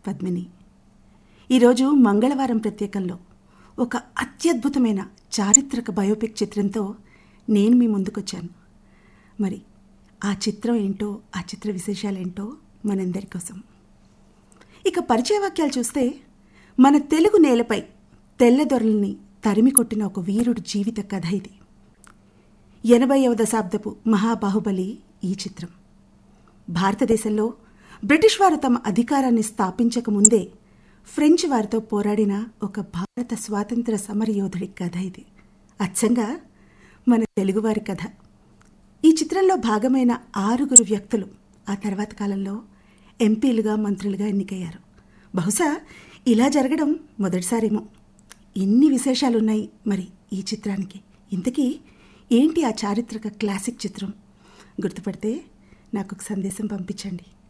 పద్మిని ఈరోజు మంగళవారం ప్రత్యేకంలో ఒక అత్యద్భుతమైన చారిత్రక బయోపిక్ చిత్రంతో నేను మీ ముందుకొచ్చాను మరి ఆ చిత్రం ఏంటో ఆ చిత్ర విశేషాలేంటో మనందరి కోసం ఇక పరిచయ వాక్యాలు చూస్తే మన తెలుగు నేలపై తెల్లదొరల్ని తరిమి కొట్టిన ఒక వీరుడి జీవిత కథ ఇది ఎనభైవ దశాబ్దపు మహాబాహుబలి ఈ చిత్రం భారతదేశంలో బ్రిటిష్ వారు తమ అధికారాన్ని స్థాపించక ముందే ఫ్రెంచ్ వారితో పోరాడిన ఒక భారత స్వాతంత్ర సమరయోధుడి కథ ఇది అచ్చంగా మన తెలుగువారి కథ ఈ చిత్రంలో భాగమైన ఆరుగురు వ్యక్తులు ఆ తర్వాత కాలంలో ఎంపీలుగా మంత్రులుగా ఎన్నికయ్యారు బహుశా ఇలా జరగడం మొదటిసారేమో ఎన్ని విశేషాలున్నాయి మరి ఈ చిత్రానికి ఇంతకీ ఏంటి ఆ చారిత్రక క్లాసిక్ చిత్రం గుర్తుపడితే నాకు ఒక సందేశం పంపించండి